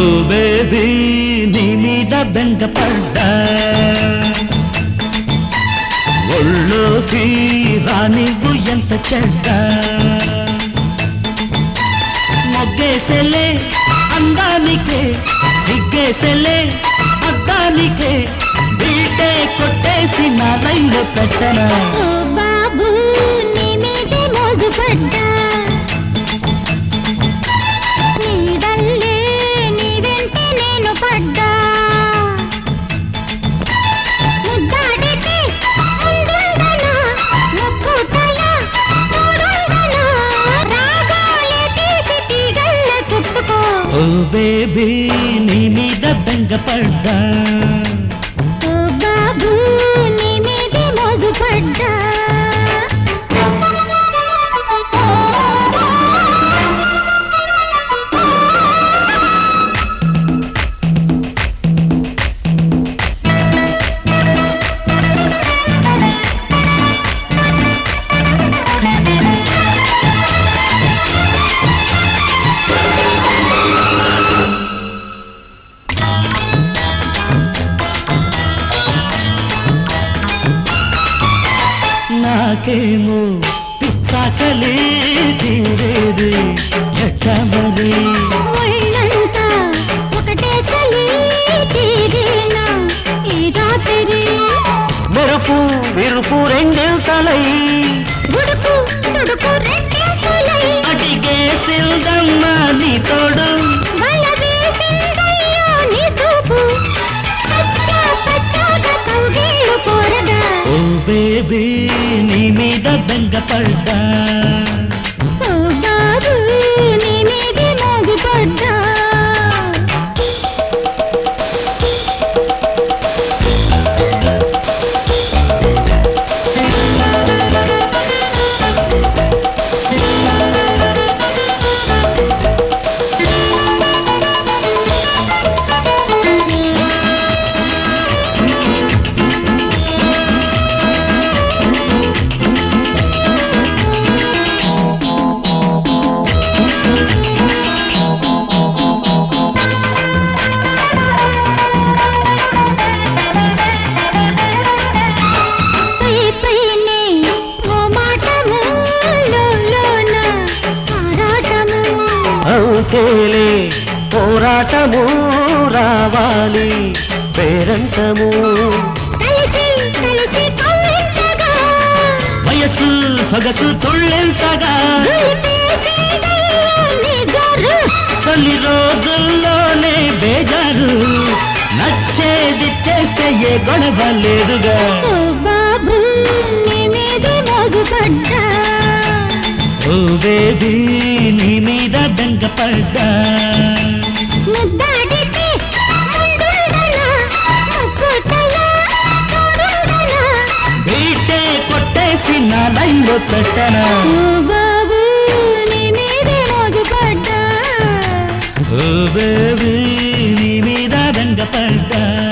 baby నీ మీద బెంగపడ్డా ఒళ్ళోకి రానివ్వు ఎంత చెడ్డ మొగ్గేసెలే అందానికే సిగ్గేసెలే అద్దానికే బీటే కొట్టేసి నా లైన్లో పెట్టనా ఓ బాబు నీ మీదే మోజు పడ్డా నీడల్లే నీ వెంటే నేను పడ్డా ముద్దాడితే ముందుండనా ముక్కుతల తోడుండనా రాగాలే తీసి తీగల్ల చుట్టుకో ఓ బేబీ నీ మీద బెంగపడ్డా ఓ బాబు నీ మీదే మోజు పడ్డా నాకేమో పిచ్చాకలే తీరేది ఎట్ట మరి ఒళ్ళంతా ఒకటే చలి తీరేనా ఈ రాత్రి మెరుపు విరుపు రెండెంతలై గుడుకు తుడుకు రెండింపులై అడిగేసిందమ్మా నీ తోడు వల వేసిందయ్యో నీ చూపు పచ్చ పచ్చగా కౌగిళ్ళు కోరగా ఓ బేబీ నీ మీద బెంగపడ్డా ఓ బాబు నీ మీది మోజు పడ్డా పై పైనే ఓ మాటము లోలోన ఆరాటము అవుతేలే పోరాటము రావాలి పేరంటము కలిసి కలిసి కవ్వింతగా వయసు సొగసు తుళ్ళెంతగా దులిపేసిందయ్యో నీ జోరు తొలి రోజుల్లోనే బేజారు నచ్చేది చేస్తే ఏ గొడవ లేదుగా ఓ బాబు నీ మీది మోజు పడ్డా ఓ బేబీ నీ మీద బెంగపడ్డా ముద్దాడితే ముందుండనా ముక్కుతల తోడుండనా బీటే కొట్టేసి నా లైన్లో పెట్టనా ఓ బాబు నీ మీది మోజు పడ్డా ఓ బేబీ నీ మీద బెంగపడ్డా